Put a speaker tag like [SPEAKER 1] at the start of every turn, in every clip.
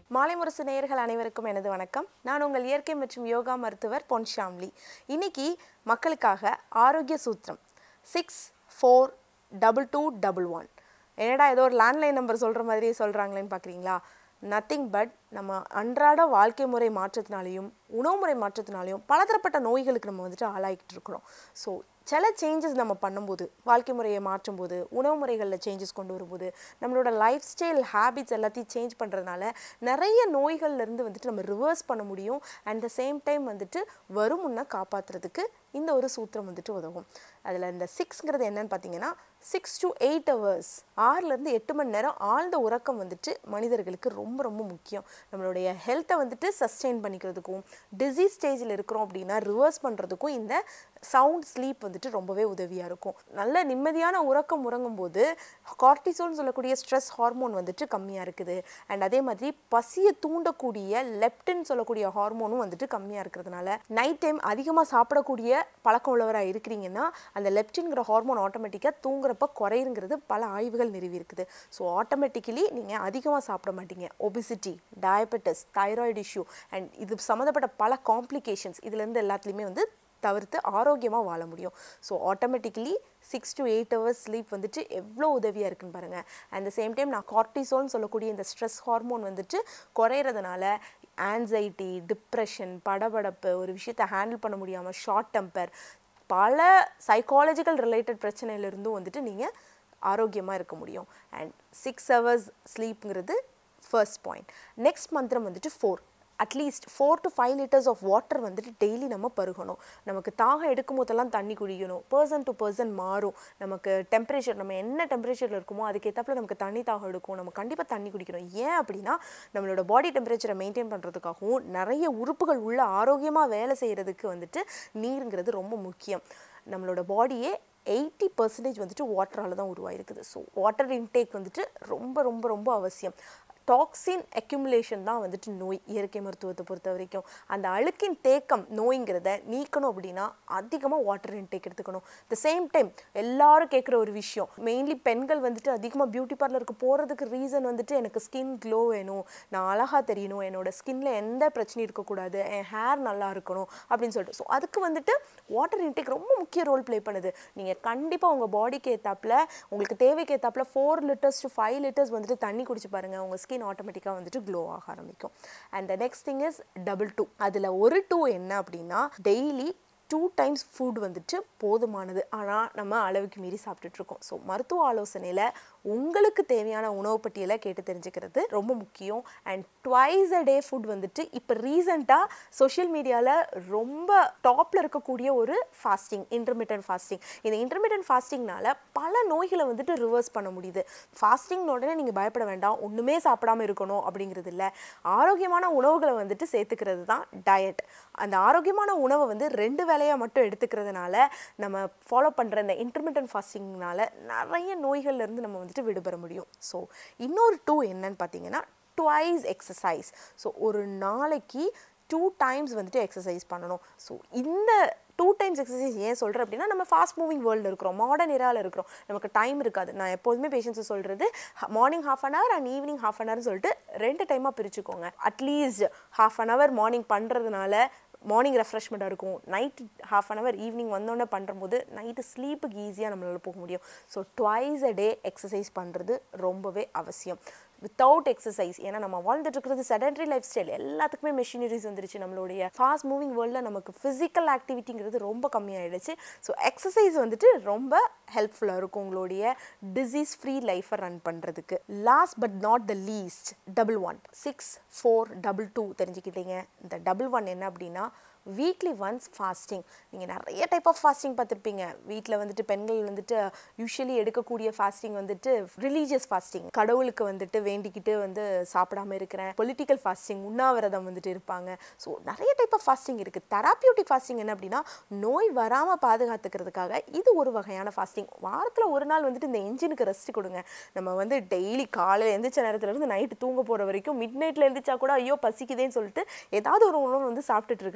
[SPEAKER 1] மாலை முரசு நேயர்கள் அனைவருக்கும் எனது வணக்கம் நான் உங்கள் இயற்கை மற்றும் யோகா மருத்துவர் பொன் ஷாம்லி இன்னைக்கு மக்களுக்காக ஆரோக்கிய சூத்திரம் six four double two double one என்னடா ஏதோ ஒரு லேண்ட்லைன் நம்பர் சொல்கிற மாதிரி சொல்கிறாங்களேன்னு பார்க்குறீங்களா நத்திங் பட் நம்ம அன்றாட வாழ்க்கை முறை மாற்றத்தினாலையும் உணவு முறை மாற்றத்தினாலையும் பலதரப்பட்ட நோய்களுக்கு நம்ம வந்துட்டு ஆளாகிட்டு இருக்கிறோம் ஸோ சில சேஞ்சஸ் நம்ம பண்ணும்போது வாழ்க்கை முறையை மாற்றும் போது உணவு முறைகளில் சேஞ்சஸ் கொண்டு வரும்போது நம்மளோட லைஃப் ஸ்டைல் ஹேபிட்ஸ் எல்லாத்தையும் சேஞ்ச் பண்ணுறதுனால நிறைய நோய்கள்லேருந்து வந்துட்டு நம்ம ரிவர்ஸ் பண்ண முடியும் அட் த சேம் டைம் வந்துட்டு வரும் முன்ன காப்பாற்றுறதுக்கு இந்த ஒரு சூத்திரம் வந்துட்டு உதவும் அதில் இந்த சிக்ஸ்ங்கிறது என்னன்னு பார்த்தீங்கன்னா சிக்ஸ் டு எயிட் ஹவர்ஸ் ஆறுலேருந்து எட்டு மணி நேரம் ஆழ்ந்த உறக்கம் வந்துட்டு மனிதர்களுக்கு ரொம்ப ரொம்ப முக்கியம் நம்மளுடைய ஹெல்த்தை வந்துட்டு சஸ்டெயின் பண்ணிக்கிறதுக்கும் டிசீஸ் ஸ்டேஜில் இருக்கிறோம் அப்படின்னா ரிவர்ஸ் பண்ணுறதுக்கும் இந்த சவுண்ட் ஸ்லீப் வந்துட்டு ரொம்பவே உதவியாக இருக்கும் நல்ல நிம்மதியான உறக்கம் உறங்கும் போது கார்டிசோல்னு சொல்லக்கூடிய ஸ்ட்ரெஸ் ஹார்மோன் வந்துட்டு கம்மியாக இருக்குது அண்ட் அதே மாதிரி பசியை தூண்டக்கூடிய லெப்டின் சொல்லக்கூடிய ஹார்மோனும் வந்துட்டு கம்மியாக இருக்கிறதுனால நைட் டைம் அதிகமாக சாப்பிடக்கூடிய பழக்கம் உள்ளவராக இருக்கிறீங்கன்னா அந்த லெப்டின்கிற ஹார்மோன் ஆட்டோமேட்டிக்காக தூங்குறப்ப குறையுங்கிறது பல ஆய்வுகள் நிறுவி இருக்குது ஸோ ஆட்டோமேட்டிக்கலி நீங்கள் அதிகமாக சாப்பிட மாட்டீங்க obesity diabetes thyroid issue and இது சம்மந்தப்பட்ட பல காம்ப்ளிகேஷன்ஸ் இதுலேருந்து எல்லாத்துலேயுமே வந்து தவிர்த்து ஆரோக்கியமாக வாழ முடியும் so automatically six to eight hours sleep வந்துட்டு எவ்வளோ உதவியாக இருக்குன்னு பாருங்கள் அட் த சேம் டைம் நான் கார்டிசோல்னு சொல்லக்கூடிய இந்த ஸ்ட்ரெஸ் ஹார்மோன் வந்துட்டு குறையிறதுனால ஆன்சைட்டி டிப்ரெஷன் படபடப்பு ஒரு விஷயத்தை ஹேண்டில் பண்ண முடியாமல் ஷார்ட் டெம்பர் பல சைக்காலஜிக்கல் ரிலேட்டட் பிரச்சனையிலிருந்தும் வந்துட்டு நீங்கள் ஆரோக்கியமாக இருக்க முடியும் அண்ட் சிக்ஸ் ஹவர்ஸ் ஸ்லீப்புங்கிறது ஃபர்ஸ்ட் பாயிண்ட் நெக்ஸ்ட் மந்திரம் வந்துட்டு four at least four to five litres of water வந்துட்டு டெய்லி நம்ம பருகணும் நமக்கு தாகம் எடுக்கும் போதெல்லாம் தண்ணி குடிக்கணும் பர்சன் டு பர்சன் மாறும் நமக்கு டெம்பரேச்சர் நம்ம என்ன டெம்பரேச்சரில் இருக்குமோ அதுக்கேற்றப்பல நமக்கு தண்ணி தாகம் எடுக்கும் நம்ம கண்டிப்பாக தண்ணி குடிக்கணும் ஏன் அப்படின்னா நம்மளோட பாடி டெம்பரேச்சரை மெயின்டைன் பண்ணுறதுக்காகவும் நிறைய உறுப்புகள் உள்ள ஆரோக்கியமாக வேலை செய்கிறதுக்கு வந்துட்டு நீருங்கிறது ரொம்ப முக்கியம் நம்மளோட பாடியே எயிட்டி பர்சன்டேஜ் வந்துட்டு வாட்டரால் தான் உருவாயிருக்குது ஸோ வாட்டர் இன்டேக் வந்துட்டு ரொம்ப ரொம்ப ரொம்ப அவசியம் டாக்ஸின் அக்யூமுலேஷன் தான் வந்துட்டு நோய் இயற்கை மருத்துவத்தை பொறுத்த வரைக்கும் அந்த அழுக்கின் தேக்கம் நோய்ங்கிறத நீக்கணும் அப்படின்னா அதிகமாக வாட்டர் இன்டேக் எடுத்துக்கணும் த சேம் டைம் எல்லாரும் கேட்குற ஒரு விஷயம் மெயின்லி பெண்கள் வந்துட்டு அதிகமாக பியூட்டி பார்லருக்கு போகிறதுக்கு ரீசன் வந்துட்டு எனக்கு ஸ்கின் க்ளோ வேணும் நான் அழகாக தெரியணும் என்னோட ஸ்கின்ல எந்த பிரச்சனையும் இருக்கக்கூடாது என் ஹேர் நல்லா இருக்கணும் அப்படின்னு சொல்லிட்டு ஸோ அதுக்கு வந்துட்டு வாட்டர் இன்டேக் ரொம்ப முக்கிய ரோல் ப்ளே பண்ணுது நீங்கள் கண்டிப்பாக உங்கள் பாடிக்கு ஏற்றாப்புல உங்களுக்கு தேவைக்கு ஏற்றாப்புல four litres to five litres வந்துட்டு தண்ணி குடிச்சு பாருங்கள் உங்கள் ஸ்கின் ஆட்டோமேட்டிக்காக வந்துட்டு க்ளோ ஆக ஆரம்பிக்கும் and the next thing is double two அதில் ஒரு டூ என்ன அப்படின்னா டெய்லி டூ டைம்ஸ் ஃபுட் வந்துட்டு போதுமானது ஆனால் நம்ம அளவுக்கு மீறி சாப்பிட்டுட்ருக்கோம் ஸோ மருத்துவ ஆலோசனையில் உங்களுக்கு தேவையான உணவு பட்டியலை கேட்டு தெரிஞ்சுக்கிறது ரொம்ப முக்கியம் and twice a day food வந்துட்டு இப்போ ரீசெண்டாக சோஷியல் மீடியாவில் ரொம்ப டாப்பில் இருக்கக்கூடிய ஒரு ஃபாஸ்டிங் இன்டர்மீடியன்ட் ஃபாஸ்டிங் இந்த இன்டர்மீடியன்ட் ஃபாஸ்டிங்னால பல நோய்களை வந்துட்டு ரிவர்ஸ் பண்ண முடியுது ஃபாஸ்டிங் உடனே நீங்கள் பயப்பட வேண்டாம் ஒன்றுமே சாப்பிடாம இருக்கணும் அப்படிங்கிறது இல்லை ஆரோக்கியமான உணவுகளை வந்துட்டு சேர்த்துக்கிறது தான் டயட் அந்த ஆரோக்கியமான உணவை வந்து ரெண்டு வேலையாக மட்டும் எடுத்துக்கிறதுனால நம்ம ஃபாலோ பண்ணுற இந்த இன்டர்மீடியன்ட் ஃபாஸ்டிங்னால நிறைய நோய்கள்லேருந்து நம்ம வந்துட்டு விடுபட முடியும் ஸோ இன்னொரு டூ என்னன்னு பார்த்தீங்கன்னா ட்வைஸ் எக்ஸசைஸ் ஸோ ஒரு நாளைக்கு டூ டைம்ஸ் வந்துட்டு எக்ஸசைஸ் பண்ணணும் ஸோ இந்த டூ டைம்ஸ் எக்ஸசைஸ் ஏன் சொல்கிறேன் அப்படின்னா நம்ம ஃபாஸ்ட் மூவிங் வேர்ல்டு இருக்கிறோம் மாடர்ன் இராவில் இருக்கிறோம் நமக்கு டைம் இருக்காது நான் எப்போதுமே பேஷன்ஸை சொல்கிறது morning half an hour and evening half an ஹவர்னு சொல்லிட்டு ரெண்டு டைமாக பிரிச்சுக்கோங்க at least half an hour morning பண்ணுறதுனால மார்னிங் ரெஃப்ரெஷ்மெண்ட்டாக இருக்கும் night half an hour evening வந்தோடனே பண்ணும்போது நைட்டு ஸ்லீப்புக்கு ஈஸியாக நம்மளால் போக முடியும் so twice a day exercise பண்ணுறது ரொம்பவே அவசியம் வித்தவுட் எக்ஸசைஸ் ஏன்னா நம்ம வாழ்ந்துட்டு இருக்கிறது செடன்ட்ரி லைஃப் ஸ்டைல் எல்லாத்துக்குமே மெஷினரிஸ் வந்துருச்சு நம்மளுடைய ஃபாஸ்ட் மூவிங் வேர்ல்டில் நமக்கு ஃபிசிக்கல் ஆக்டிவிட்டிங்கிறது ரொம்ப கம்மியாயிடுச்சு ஸோ எக்ஸசைஸ் வந்துட்டு ரொம்ப ஹெல்ப்ஃபுல்லாக இருக்கும் உங்களுடைய டிசீஸ் ஃப்ரீ லைஃப்பை ரன் பண்ணுறதுக்கு last but not the least double one six four double two தெரிஞ்சுக்கிட்டீங்க இந்த டபுள் ஒன் என்ன அப்படின்னா வீக்லி ஒன்ஸ் ஃபாஸ்டிங் நீங்கள் நிறைய டைப் ஆஃப் ஃபாஸ்டிங் பார்த்துருப்பீங்க வீட்டில் வந்துட்டு பெண்கள் வந்துட்டு யூஸ்வலி எடுக்கக்கூடிய ஃபாஸ்டிங் வந்துட்டு ரிலீஜியஸ் ஃபாஸ்டிங் கடவுளுக்கு வந்துட்டு வேண்டிக்கிட்டு வந்து சாப்பிடாம இருக்கிறேன் பொலிட்டிக்கல் ஃபாஸ்டிங் உண்ணாவிரதம் வந்துட்டு இருப்பாங்க ஸோ நிறைய டைப் ஆஃப் ஃபாஸ்டிங் இருக்குது தெராப்பியூட்டிக் ஃபாஸ்டிங் என்ன அப்படின்னா நோய் வராமல் பாதுகாத்துக்கிறதுக்காக இது ஒரு வகையான ஃபாஸ்டிங் வாரத்தில் ஒரு நாள் வந்துட்டு இந்த என்ஜினுக்கு ரெஸ்ட் கொடுங்க நம்ம வந்து டெய்லி காலையில் எந்திரிச்ச நேரத்துலேருந்து நைட்டு தூங்க போகிற வரைக்கும் மிட் நைட்டில் எந்திரிச்சா கூட ஐயோ பசிக்குதேன்னு சொல்லிட்டு ஏதாவது ஒரு உணவு வந்து சாப்பிட்டுட்டு இருக்கிறாங்க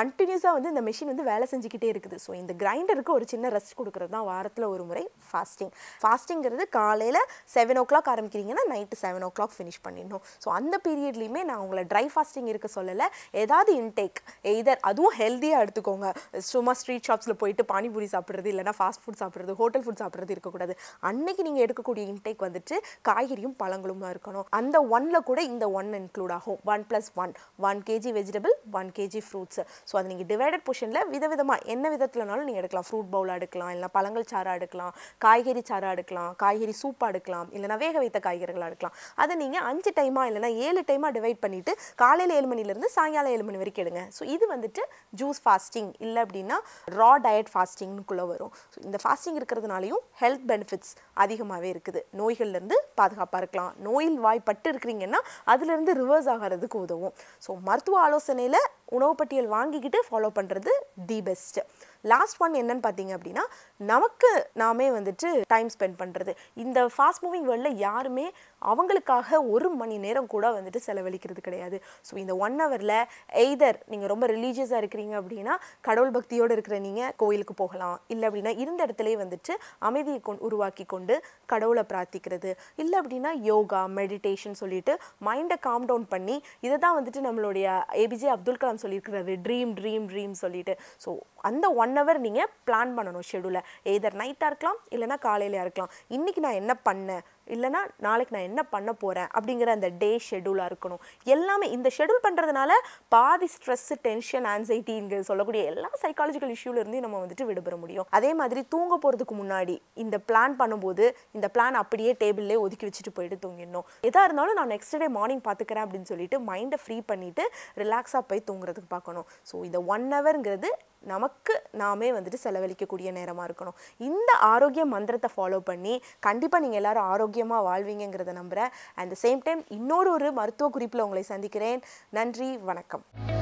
[SPEAKER 1] கண்டினியூஸாக வந்து இந்த மிஷின் வந்து வேலை செஞ்சுக்கிட்டே இருக்குது ஸோ இந்த கிரைண்டருக்கு ஒரு சின்ன ரெஸ்ட் கொடுக்குறது தான் வாரத்தில் ஒரு முறை ஃபாஸ்டிங் ஃபாஸ்டிங்கிறது காலையில் செவன் ஓ கிளாக் ஆரம்பிக்கிறீங்கன்னா night seven o'clock finish பண்ணிடணும் ஸோ அந்த பீரியட்லேயுமே நான் உங்களை ட்ரை ஃபாஸ்டிங் இருக்க சொல்லலை ஏதாவது இன்டேக் எய்தர் அதுவும் ஹெல்த்தியாக எடுத்துக்கோங்க சும்மா ஸ்ட்ரீட் ஷாப்ஸில் போயிட்டு பானிபூரி சாப்பிட்றது இல்லைனா ஃபாஸ்ட் ஃபுட் சாப்பிட்றது ஹோட்டல் ஃபுட் சாப்பிட்றது இருக்கக்கூடாது அன்னைக்கு நீங்கள் எடுக்கக்கூடிய இன்டேக் வந்துட்டு காய்கறியும் பழங்களும் தான் இருக்கணும் அந்த ஒன்ல கூட இந்த ஒன் இன்க்ளூட் ஆகும் one plus one one KG vegetable one KG fruits so அது நீங்கள் டிவைடட் பொஷனில் விதவிதமாக என்ன விதத்துலனாலும் நீங்கள் எடுக்கலாம் ஃப்ரூட் பவுலாக எடுக்கலாம் இல்லை பழங்கள் சாரா எடுக்கலாம் காய்கறி சாரா எடுக்கலாம் காய்கறி சூப்பாக எடுக்கலாம் இல்லைனா வேக வைத்த காய்கறிகளாக எடுக்கலாம் அதை நீங்கள் அஞ்சு டைமாக இல்லைனா ஏழு டைமாக டிவைட் பண்ணிவிட்டு காலையில் ஏழு மணிலேருந்து சாயங்காலம் ஏழு மணி வரைக்கும் எடுங்க ஸோ இது வந்துட்டு ஜூஸ் ஃபாஸ்டிங் இல்லை அப்படின்னா ரா டயட் ஃபாஸ்டிங்னுக்குள்ளே வரும் ஸோ இந்த ஃபாஸ்டிங் இருக்கிறதுனாலையும் ஹெல்த் பெனிஃபிட்ஸ் அதிகமாகவே இருக்குது நோய்கள்லேருந்து பாதுகாப்பாக இருக்கலாம் நோயில் வாய்ப்பட்டு இருக்கிறீங்கன்னா அதுலேருந்து ரிவர்ஸ் ஆகிறதுக்கு உதவும் ஸோ மருத்துவ ஆலோசனையில் உணவு பட்டியல் வாங்கிக்கிட்டு ஃபாலோ பண்ணுறது தி பெஸ்ட் லாஸ்ட் ஒன் என்னன்னு பார்த்தீங்க அப்படின்னா நமக்கு நாமே வந்துட்டு டைம் ஸ்பெண்ட் பண்ணுறது இந்த ஃபாஸ்ட் மூவிங் வேர்ல்டில் யாருமே அவங்களுக்காக ஒரு மணி நேரம் கூட வந்துட்டு செலவழிக்கிறது கிடையாது ஸோ இந்த ஒன் ஹவரில் எய்தர் நீங்கள் ரொம்ப ரிலீஜியஸாக இருக்கிறீங்க அப்படின்னா கடவுள் பக்தியோடு இருக்கிற நீங்கள் கோயிலுக்கு போகலாம் இல்லை அப்படின்னா இருந்த இடத்துலயே வந்துட்டு அமைதியை கொண்டு உருவாக்கி கொண்டு கடவுளை பிரார்த்திக்கிறது இல்லை அப்படின்னா யோகா மெடிடேஷன் சொல்லிட்டு மைண்டை காம் டவுன் பண்ணி இதை தான் வந்துட்டு நம்மளுடைய ஏபிஜே அப்துல் கலாம் சொல்லியிருக்கிறாரு ட்ரீம் ட்ரீம் ட்ரீம் சொல்லிட்டு ஸோ அந்த ஒன் ஹவர் நீங்கள் பிளான் பண்ணணும் ஷெடியூலை எய்தர் நைட்டாக இருக்கலாம் இல்லைனா காலையிலையாக இருக்கலாம் இன்றைக்கி நான் என்ன பண்ணேன் இல்லைனா நாளைக்கு நான் என்ன பண்ண போகிறேன் அப்படிங்கிற அந்த டே ஷெடியூலாக இருக்கணும் எல்லாமே இந்த ஷெடியூல் பண்ணுறதுனால பாதி ஸ்ட்ரெஸ்ஸு டென்ஷன் ஆன்சைட்டிங்க சொல்லக்கூடிய எல்லா சைக்காலஜிக்கல் இஷ்யூலேருந்து நம்ம வந்துட்டு விடுபட முடியும் அதே மாதிரி தூங்க போகிறதுக்கு முன்னாடி இந்த பிளான் பண்ணும்போது இந்த பிளான் அப்படியே டேபிள்லே ஒதுக்கி வச்சுட்டு போயிட்டு தூங்கிடணும் எதாக இருந்தாலும் நான் நெக்ஸ்ட் டே மார்னிங் பார்த்துக்கிறேன் அப்படின்னு சொல்லிட்டு மைண்டை ஃப்ரீ பண்ணிவிட்டு ரிலாக்ஸாக போய் தூங்குறதுக்கு பார்க்கணும் ஸோ இந்த ஒன் ஹவருங்கிறது நமக்கு நாமே வந்துட்டு செலவழிக்கக்கூடிய நேரமாக இருக்கணும் இந்த ஆரோக்கிய மந்திரத்தை ஃபாலோ பண்ணி கண்டிப்பாக நீங்கள் எல்லாரும் ஆரோக்கியமாக வாழ்வீங்கிறத நம்புகிறேன் அட் த சேம் டைம் இன்னொரு ஒரு மருத்துவ குறிப்பில் உங்களை சந்திக்கிறேன் நன்றி வணக்கம்